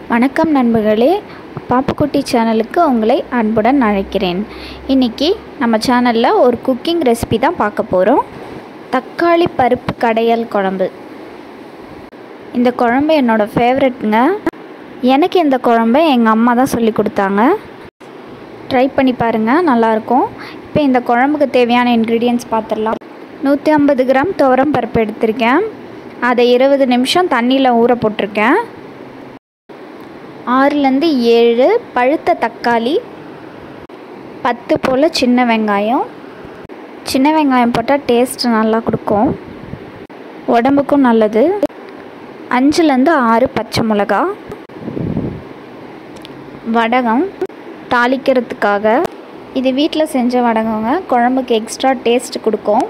வணக்கம் நண்பர்களே பாப்புக்குட்டி சேனலுக்கு உங்களை அன்புடன் அழைக்கிறேன் இன்றைக்கி நம்ம சேனலில் ஒரு குக்கிங் ரெசிபி தான் பார்க்க போகிறோம் தக்காளி பருப்பு கடையல் குழம்பு இந்த குழம்பு என்னோடய ஃபேவரெட்டுங்க எனக்கு இந்த குழம்பை எங்கள் அம்மா தான் சொல்லி கொடுத்தாங்க ட்ரை பண்ணி பாருங்கள் நல்லாயிருக்கும் இப்போ இந்த குழம்புக்கு தேவையான இன்க்ரீடியன்ட்ஸ் பார்த்துடலாம் நூற்றி ஐம்பது கிராம் துவரம் பருப்பு எடுத்திருக்கேன் அதை இருபது நிமிஷம் தண்ணியில் ஊற போட்டிருக்கேன் ஆறுலேருந்து ஏழு பழுத்த தக்காளி பத்து போல் சின்ன வெங்காயம் சின்ன வெங்காயம் போட்டால் டேஸ்ட் நல்லா கொடுக்கும் உடம்புக்கும் நல்லது அஞ்சுலேருந்து ஆறு பச்சை மிளகா வடகம் தாளிக்கிறதுக்காக இது வீட்டில் செஞ்ச வடகங்க குழம்புக்கு எக்ஸ்ட்ரா டேஸ்ட் கொடுக்கும்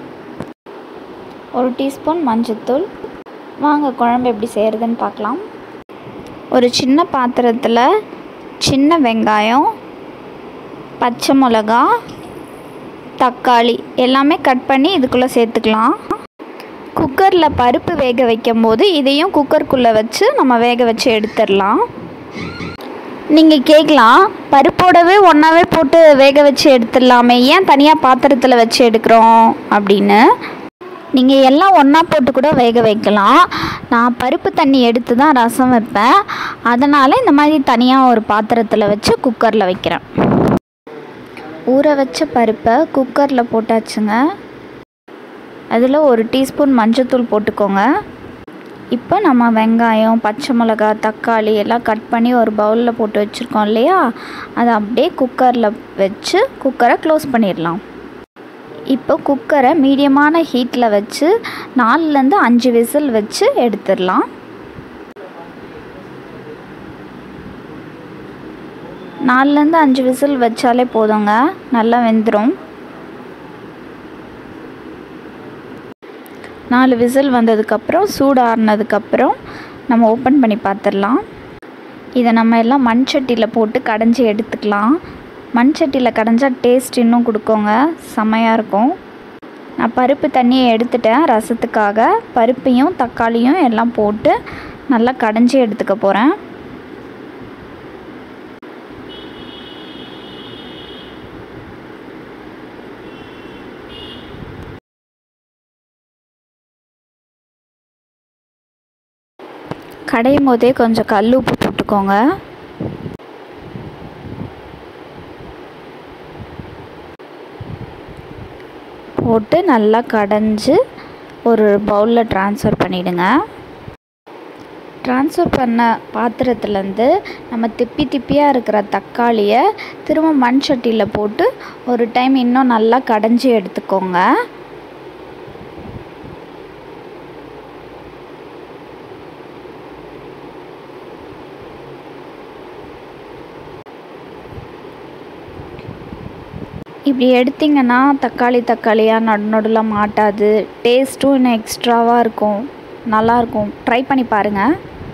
ஒரு டீஸ்பூன் மஞ்சள்தூள் வாங்க குழம்பு எப்படி செய்கிறதுன்னு பார்க்கலாம் ஒரு சின்ன பாத்திரத்தில் சின்ன வெங்காயம் பச்சை மிளகா தக்காளி எல்லாமே கட் பண்ணி இதுக்குள்ளே சேர்த்துக்கலாம் குக்கரில் பருப்பு வேக வைக்கும் போது இதையும் குக்கருக்குள்ளே வச்சு நம்ம வேக வச்சு எடுத்துடலாம் நீங்கள் கேட்கலாம் பருப்போடவே ஒன்றாவே போட்டு வேக வச்சு எடுத்துடலாமே ஏன் தனியாக பாத்திரத்தில் வச்சு எடுக்கிறோம் அப்படின்னு நீங்கள் எல்லாம் ஒன்றா போட்டு கூட வேக வைக்கலாம் நான் பருப்பு தண்ணி எடுத்து தான் ரசம் வைப்பேன் அதனால் இந்த மாதிரி தனியாக ஒரு பாத்திரத்தில் வச்சு குக்கரில் வைக்கிறேன் ஊற வச்ச பருப்பை குக்கரில் போட்டாச்சுங்க அதில் ஒரு டீஸ்பூன் மஞ்சத்தூள் போட்டுக்கோங்க இப்போ நம்ம வெங்காயம் பச்சை மிளகா தக்காளி எல்லாம் கட் பண்ணி ஒரு பவுலில் போட்டு வச்சுருக்கோம் இல்லையா அதை அப்படியே குக்கரில் வச்சு குக்கரை க்ளோஸ் பண்ணிடலாம் இப்போ குக்கரை மீடியமான ஹீட்டில் வச்சு நாலுலேருந்து அஞ்சு விசில் வச்சு எடுத்துடலாம் நாலுலேருந்து அஞ்சு விசில் வச்சாலே போதுங்க நல்லா வெந்துடும் நாலு விசில் வந்ததுக்கப்புறம் சூடு ஆறுனதுக்கப்புறம் நம்ம ஓப்பன் பண்ணி பார்த்துடலாம் இதை நம்ம எல்லாம் மண் சட்டியில் போட்டு கடைஞ்சி எடுத்துக்கலாம் மண் சட்டியில் கடைஞ்சா டேஸ்ட் இன்னும் கொடுக்கோங்க செம்மையாக இருக்கும் நான் பருப்பு தண்ணியை எடுத்துட்டேன் ரசத்துக்காக பருப்பையும் தக்காளியும் எல்லாம் போட்டு நல்லா கடைஞ்சி எடுத்துக்க போகிறேன் கடையும் போதே கொஞ்சம் கல் உப்பு போட்டுக்கோங்க போட்டு நல்லா கடைஞ்சி ஒரு பவுலில் ட்ரான்ஸ்ஃபர் பண்ணிவிடுங்க ட்ரான்ஸ்ஃபர் பண்ண பாத்திரத்துலேருந்து நம்ம திப்பி திப்பியாக இருக்கிற தக்காளியை திரும்ப மண் சட்டியில் போட்டு ஒரு டைம் இன்னும் நல்லா கடைஞ்சி எடுத்துக்கோங்க இப்படி எடுத்திங்கன்னா தக்காளி தக்காளியாக நடு நடுவில் மாட்டாது டேஸ்ட்டும் இன்னும் எக்ஸ்ட்ராவாக இருக்கும் நல்லாயிருக்கும் ட்ரை பண்ணி பாருங்கள்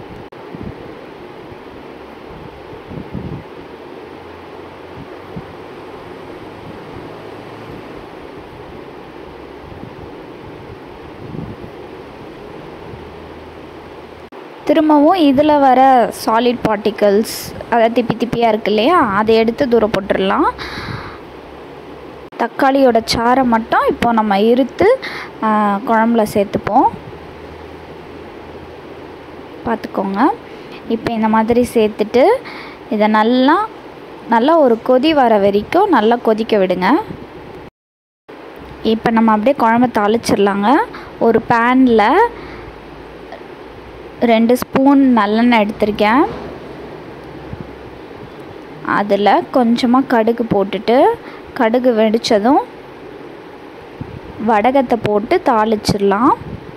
திரும்பவும் இதில் வர சாலிட் பார்ட்டிகல்ஸ் அதாவது திப்பி திப்பியாக இருக்கு இல்லையா அதை எடுத்து தூரம் போட்டுடலாம் தக்காளியோட சாறை மட்டும் இப்போ நம்ம இருத்து குழம்புல சேர்த்துப்போம் பார்த்துக்கோங்க இப்போ இந்த மாதிரி சேர்த்துட்டு இதை நல்லா நல்லா ஒரு கொதி வர வரைக்கும் நல்லா கொதிக்க விடுங்க இப்போ நம்ம அப்படியே குழம்பு தாளிச்சிடலாங்க ஒரு பேனில் ரெண்டு ஸ்பூன் நல்லெண்ணெய் எடுத்திருக்கேன் அதில் கொஞ்சமாக கடுகு போட்டுட்டு கடுகு வெடித்ததும் வடகத்தை போட்டு தாளிச்சிடலாம்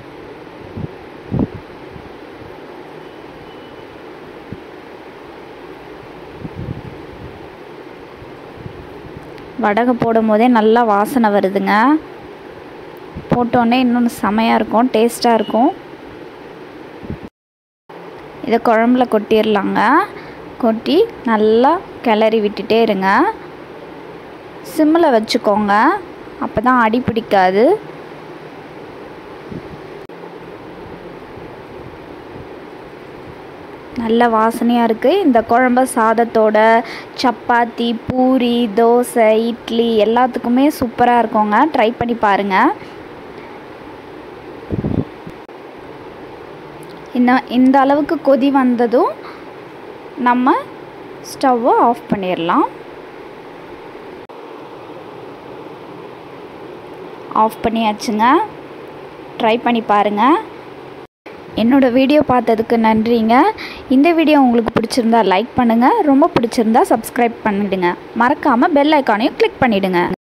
வடகம் போடும் போதே நல்லா வாசனை வருதுங்க போட்டோன்னே இன்னொன்று செமையாக இருக்கும் டேஸ்ட்டாக இருக்கும் இதை குழம்புல கொட்டிடலாங்க கொட்டி நல்லா கிளறி விட்டுட்டே இருங்க சிம்மில் வச்சுக்கோங்க அப்போ தான் அடி பிடிக்காது நல்ல வாசனையாக இருக்குது இந்த குழம்ப சாதத்தோட சப்பாத்தி பூரி தோசை இட்லி எல்லாத்துக்குமே சூப்பராக இருக்குங்க ட்ரை பண்ணி பாருங்கள் இந்த இந்த அளவுக்கு கொதி வந்ததும் நம்ம ஸ்டவ்வை ஆஃப் பண்ணிடலாம் ஆஃப் பண்ணியாச்சுங்க ட்ரை பண்ணி பாருங்கள் என்னோடய வீடியோ பார்த்ததுக்கு நன்றிங்க இந்த வீடியோ உங்களுக்கு பிடிச்சிருந்தா லைக் பண்ணுங்கள் ரொம்ப பிடிச்சிருந்தா சப்ஸ்கிரைப் பண்ணிவிடுங்க மறக்காமல் பெல் ஐக்கானையும் கிளிக் பண்ணிவிடுங்க